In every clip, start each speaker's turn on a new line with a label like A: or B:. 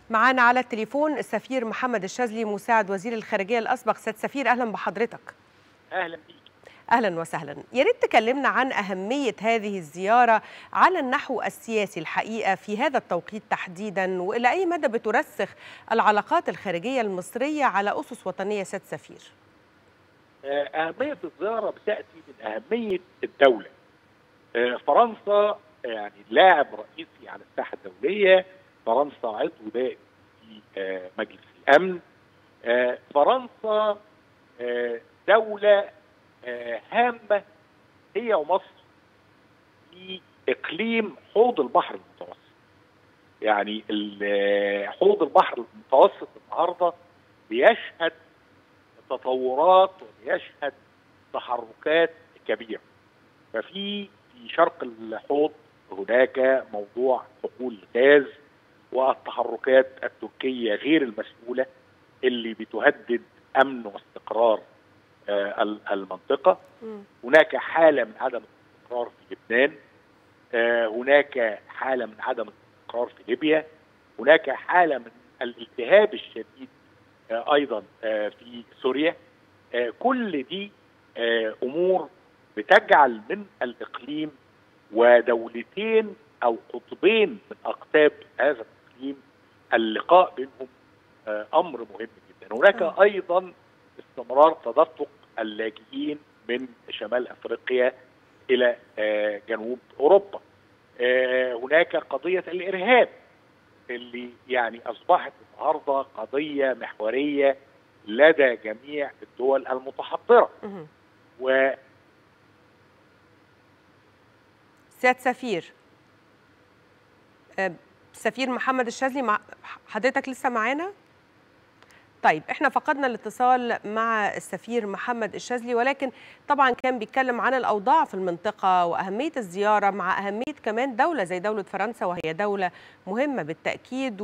A: معانا على التليفون السفير محمد الشاذلي مساعد وزير الخارجيه الاسبق سيد سفير اهلا بحضرتك
B: اهلا بيك
A: اهلا وسهلا يا ريت تكلمنا عن اهميه هذه الزياره على النحو السياسي الحقيقه في هذا التوقيت تحديدا والى اي مدى بترسخ العلاقات الخارجيه المصريه على اسس وطنيه سيد سفير
B: اهميه الزياره بتاتي من اهميه الدوله فرنسا يعني لاعب رئيسي على الساحه الدوليه فرنسا عضو دائم في مجلس الامن فرنسا دوله هامه هي ومصر في اقليم حوض البحر المتوسط يعني حوض البحر المتوسط النهارده بيشهد تطورات وبيشهد تحركات كبيره ففي في شرق الحوض هناك موضوع حقول الغاز والتحركات التركيه غير المسؤوله اللي بتهدد امن واستقرار المنطقه هناك حاله من عدم الاستقرار في لبنان هناك حاله من عدم الاستقرار في ليبيا هناك حاله من الالتهاب الشديد ايضا في سوريا كل دي امور بتجعل من الاقليم ودولتين او قطبين من اقطاب هذا الاقليم اللقاء بينهم امر مهم جدا هناك ايضا استمرار تدفق اللاجئين من شمال افريقيا الى جنوب اوروبا هناك قضيه الارهاب اللي يعني اصبحت النهارده قضيه محوريه لدى جميع الدول المتحضره و
A: سياده سفير سفير محمد الشاذلي مع حضرتك لسه معانا طيب احنا فقدنا الاتصال مع السفير محمد الشاذلي ولكن طبعا كان بيتكلم عن الاوضاع في المنطقه واهميه الزياره مع اهميه كمان دوله زي دوله فرنسا وهي دوله مهمه بالتاكيد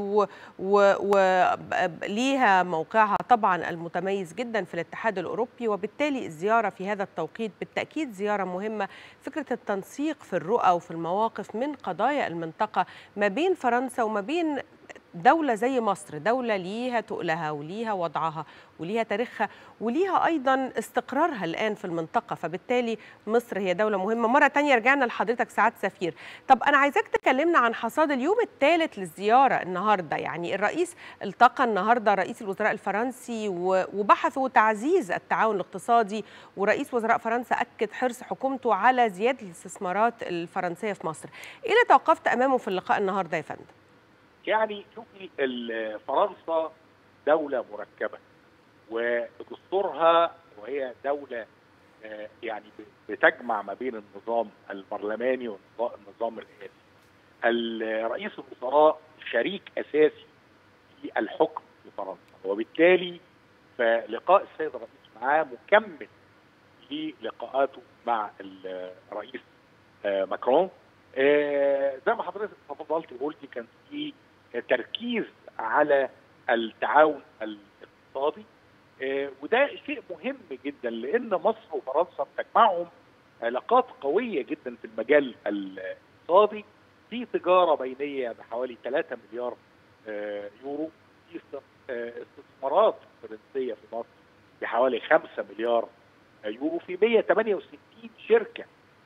A: وليها و... موقعها طبعا المتميز جدا في الاتحاد الاوروبي وبالتالي الزياره في هذا التوقيت بالتاكيد زياره مهمه فكره التنسيق في الرؤى وفي المواقف من قضايا المنطقه ما بين فرنسا وما بين دولة زي مصر دولة ليها تقلها وليها وضعها وليها تاريخها وليها أيضا استقرارها الآن في المنطقة فبالتالي مصر هي دولة مهمة مرة تانية رجعنا لحضرتك سعادة سفير طب أنا عايزاك تكلمنا عن حصاد اليوم الثالث للزيارة النهاردة يعني الرئيس التقى النهاردة رئيس الوزراء الفرنسي وبحثوا تعزيز التعاون الاقتصادي ورئيس وزراء فرنسا أكد حرص حكومته على زيادة الاستثمارات الفرنسية في مصر إيه اللي توقفت أمامه في اللقاء النهاردة يا فندم؟
B: يعني شوفي فرنسا دولة مركبة ودستورها وهي دولة يعني بتجمع ما بين النظام البرلماني والنظام الرئاسي. رئيس الوزراء شريك أساسي في الحكم في فرنسا وبالتالي فلقاء السيد الرئيس معاه مكمل للقاءاته مع الرئيس ماكرون زي ما حضرتك تفضلتي وقلتي كان في تركيز على التعاون الاقتصادي وده شيء مهم جدا لان مصر وفرنسا بتجمعهم علاقات قويه جدا في المجال الاقتصادي في تجاره بينيه بحوالي 3 مليار يورو في استثمارات فرنسيه في مصر بحوالي 5 مليار يورو في 168 شركه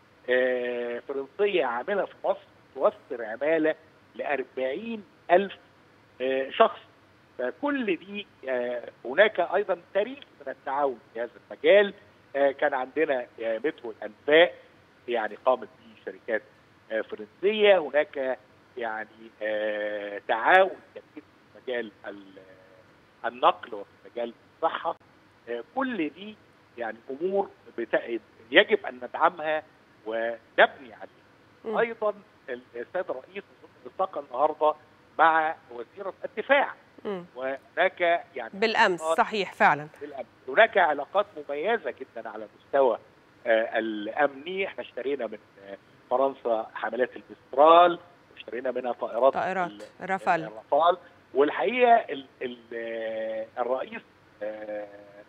B: فرنسيه عامله في مصر توفر عماله ل 40 ألف شخص فكل دي هناك أيضا تاريخ من التعاون في هذا المجال كان عندنا مترو الأنفاق يعني قامت به شركات فرنسية هناك يعني تعاون كبير في مجال النقل وفي مجال الصحة كل دي يعني أمور يجب أن ندعمها ونبني عليها أيضا السيد الرئيس التقى النهارده مع وزيره الدفاع وهناك يعني
A: بالامس صحيح فعلا
B: بالامس هناك علاقات مميزه جدا على المستوى آه الامني احنا اشترينا من آه فرنسا حملات المسترال واشترينا منها طائرات
A: طائرات رافال
B: الرافال والحقيقه ال ال الرئيس آه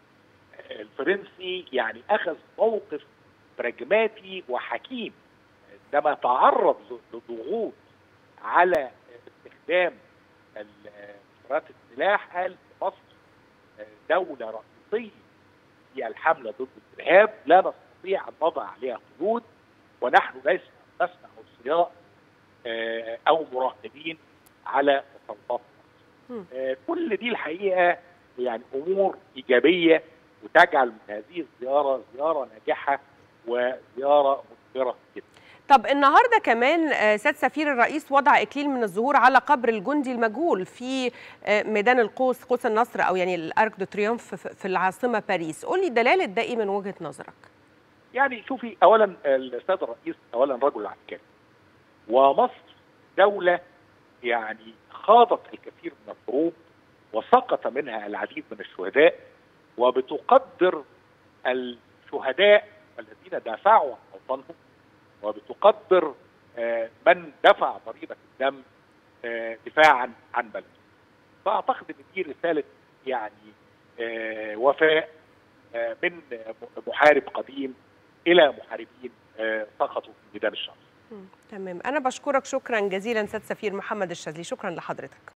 B: الفرنسي يعني اخذ موقف براجماتي وحكيم عندما تعرض لضغوط على استخدام مشتريات السلاح قال مصر دوله رئيسيه في الحمله ضد الارهاب لا نستطيع ان نضع عليها قيود ونحن ليس نصنع اوصياء او مراقبين على تصرفات مصر. كل دي الحقيقه يعني امور ايجابيه وتجعل من هذه الزياره زياره ناجحه وزياره مثمره جدا.
A: طب النهارده كمان سيد سفير الرئيس وضع اكليل من الزهور على قبر الجندي المجهول في ميدان القوس قوس النصر او يعني الارك دو تريومف في العاصمه باريس، قول لي دلاله ده ايه من وجهه نظرك؟
B: يعني شوفي اولا السيد الرئيس اولا رجل عسكري ومصر دوله يعني خاضت الكثير من الحروب وسقط منها العديد من الشهداء وبتقدر الشهداء الذين دافعوا عن اوطانهم وبتقدر من دفع ضريبه الدم دفاعا عن بلده. فاعتقد ان دي رساله يعني وفاء من محارب قديم الى محاربين سقطوا في ميدان الشر.
A: تمام انا بشكرك شكرا جزيلا سيد سفير محمد الشاذلي شكرا لحضرتك.